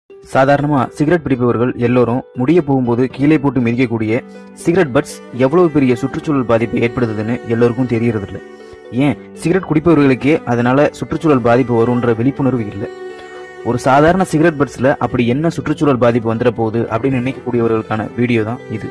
சாதாரணமா சிகரெட் பிடிப்பவர்கள் எல்லோரும் முடிய போகும்போது கீழே போட்டு மிதிக்கக்கூடிய சிகரெட் பட்ஸ் எவ்வளவு பெரிய சுற்றுச்சூழல் பாதிப்பை ஏற்படுத்துதுன்னு எல்லோருக்கும் தெரியறதில்ல ஏன் சிகரெட் குடிப்பவர்களுக்கே அதனால சுற்றுச்சூழல் பாதிப்பு வரும்ன்ற விழிப்புணர்வு இல்லை ஒரு சாதாரண சிகரெட் பட்ஸ்ல அப்படி என்ன சுற்றுச்சூழல் பாதிப்பு வந்துட போகுது அப்படின்னு நினைக்கக்கூடியவர்களுக்கான வீடியோ தான் இது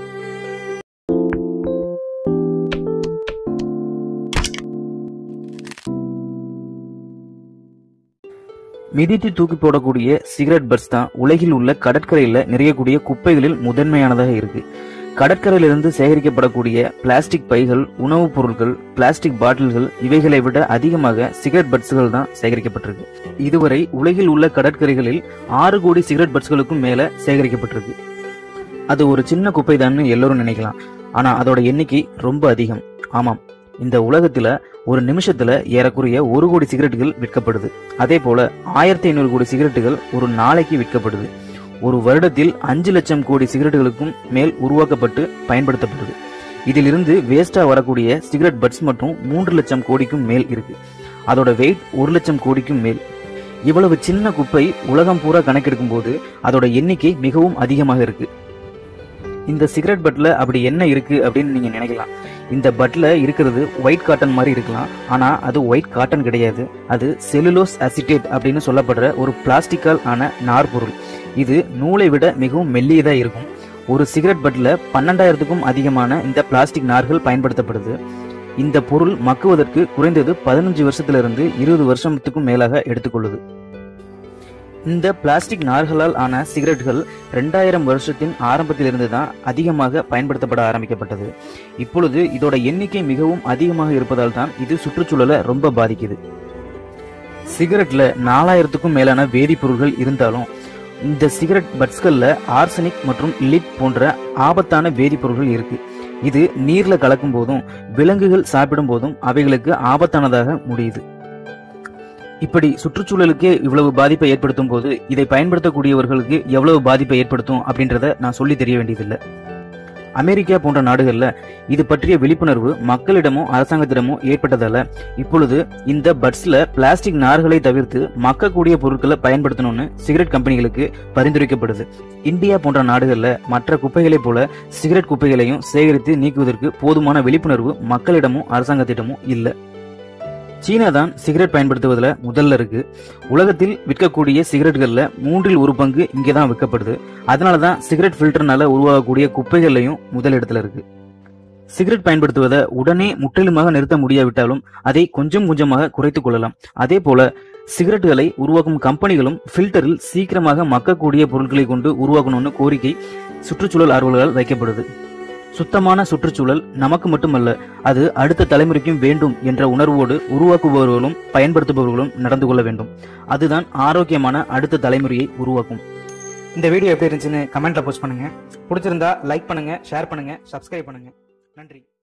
மிதித்து தூக்கி போடக்கூடிய சிகரெட் பட்ஸ் தான் உலகில் உள்ள கடற்கரையில் நிறையக்கூடிய குப்பைகளில் முதன்மையானதாக இருக்கு கடற்கரையிலிருந்து சேகரிக்கப்படக்கூடிய பிளாஸ்டிக் பைகள் உணவுப் பொருட்கள் பிளாஸ்டிக் பாட்டில்கள் இவைகளை விட அதிகமாக சிகரெட் பட்ஸ்கள் தான் சேகரிக்கப்பட்டிருக்கு இதுவரை உலகில் உள்ள கடற்கரைகளில் ஆறு கோடி சிகரெட் பட்ஸ்களுக்கும் மேல சேகரிக்கப்பட்டிருக்கு அது ஒரு சின்ன குப்பை தான் எல்லோரும் நினைக்கலாம் ஆனா அதோட எண்ணிக்கை ரொம்ப அதிகம் ஆமாம் இந்த உலகத்துல ஒரு நிமிஷத்துல ஏறக்குறைய ஒரு கோடி சிகரெட்டுகள் விற்கப்படுது அதே போல ஆயிரத்தி ஐநூறு கோடி சிகரெட்டுகள் ஒரு நாளைக்கு விற்கப்படுது ஒரு வருடத்தில் அஞ்சு லட்சம் கோடி சிகரெட்டுகளுக்கும் மேல் உருவாக்கப்பட்டு பயன்படுத்தப்படுது இதிலிருந்து வேஸ்டா வரக்கூடிய சிகரெட் பட்ஸ் மட்டும் மூன்று லட்சம் கோடிக்கும் மேல் இருக்கு அதோட வெயிட் ஒரு லட்சம் கோடிக்கும் மேல் இவ்வளவு சின்ன குப்பை உலகம் பூரா கணக்கெடுக்கும் போது அதோட எண்ணிக்கை மிகவும் அதிகமாக இருக்கு இந்த சிகரெட் பட்ல அப்படி என்ன இருக்கு அப்படின்னு நீங்க நினைக்கலாம் இந்த பட்ல இருக்கிறது ஒயிட் காட்டன் மாதிரி இருக்கலாம் ஆனா அது ஒயிட் காட்டன் கிடையாது அது செலுலோஸ் அசிட்டேட் அப்படின்னு சொல்லப்படுற ஒரு பிளாஸ்டிக்கால் ஆன நார் பொருள் இது நூலை விட மிகவும் மெல்லியதா இருக்கும் ஒரு சிகரெட் பட்ல பன்னெண்டாயிரத்துக்கும் அதிகமான இந்த பிளாஸ்டிக் நார்கள் பயன்படுத்தப்படுது இந்த பொருள் மக்குவதற்கு குறைந்தது பதினஞ்சு வருஷத்துல இருந்து இருபது வருஷத்துக்கும் மேலாக எடுத்துக்கொள்ளுது இந்த பிளாஸ்டிக் நார்களால் ஆன சிகரெட்டுகள் ரெண்டாயிரம் வருஷத்தின் ஆரம்பத்திலிருந்து தான் அதிகமாக பயன்படுத்தப்பட ஆரம்பிக்கப்பட்டது இப்பொழுது இதோட எண்ணிக்கை மிகவும் அதிகமாக இருப்பதால் தான் இது சுற்றுச்சூழலை ரொம்ப பாதிக்குது சிகரெட்ல நாலாயிரத்துக்கும் மேலான வேதிப்பொருட்கள் இருந்தாலும் இந்த சிகரெட் பட்ஸ்கள்ல ஆர்சனிக் மற்றும் லிட் போன்ற ஆபத்தான வேதிப்பொருட்கள் இருக்கு இது நீர்ல கலக்கும் போதும் விலங்குகள் சாப்பிடும் போதும் அவைகளுக்கு ஆபத்தானதாக முடியுது இப்படி சுற்றுச்சூழலுக்கே இவ்வளவு பாதிப்பை ஏற்படுத்தும் போது இதை பயன்படுத்தக்கூடியவர்களுக்கு எவ்வளவு பாதிப்பை ஏற்படுத்தும் அப்படின்றத நான் சொல்லி தெரிய வேண்டியதில்லை அமெரிக்கா போன்ற நாடுகள்ல இது பற்றிய விழிப்புணர்வு மக்களிடமும் அரசாங்கத்திடமும் ஏற்பட்டதால இப்பொழுது இந்த பட்ஸ்ல பிளாஸ்டிக் நார்களை தவிர்த்து மக்கக்கூடிய பொருட்களை பயன்படுத்தணும்னு சிகரெட் கம்பெனிகளுக்கு பரிந்துரைக்கப்படுது இந்தியா போன்ற நாடுகள்ல மற்ற குப்பைகளைப் போல சிகரெட் குப்பைகளையும் சேகரித்து நீக்குவதற்கு போதுமான விழிப்புணர்வு மக்களிடமும் அரசாங்கத்திடமும் இல்லை சீனா தான் சிகரெட் பயன்படுத்துவதில் முதல்ல இருக்கு உலகத்தில் விற்கக்கூடிய சிகரெட்டுகள்ல மூன்றில் ஒரு பங்கு இங்கே தான் விற்கப்படுது அதனால தான் சிகரெட் ஃபில்டர்னால உருவாகக்கூடிய குப்பைகள்லையும் முதலிடத்துல இருக்கு சிகரெட் பயன்படுத்துவதை உடனே முற்றிலுமாக நிறுத்த முடியாவிட்டாலும் அதை கொஞ்சம் கொஞ்சமாக குறைத்துக் கொள்ளலாம் அதே போல சிகரெட்டுகளை உருவாக்கும் கம்பெனிகளும் ஃபில்டரில் சீக்கிரமாக மக்கக்கூடிய பொருட்களை கொண்டு உருவாக்கணும்னு கோரிக்கை சுற்றுச்சூழல் ஆர்வலர்களால் வைக்கப்படுது சுத்தமான சுற்றுச்சூழல் நமக்கு மட்டுமல்ல அது அடுத்த தலைமுறைக்கும் வேண்டும் என்ற உணர்வோடு உருவாக்குபவர்களும் பயன்படுத்துபவர்களும் நடந்து கொள்ள வேண்டும் அதுதான் ஆரோக்கியமான அடுத்த தலைமுறையை உருவாக்கும் இந்த வீடியோ எப்படி இருந்துச்சுன்னு கமெண்ட்ல போஸ்ட் பண்ணுங்க பிடிச்சிருந்தா லைக் பண்ணுங்க ஷேர் பண்ணுங்க சப்ஸ்கிரைப் பண்ணுங்க நன்றி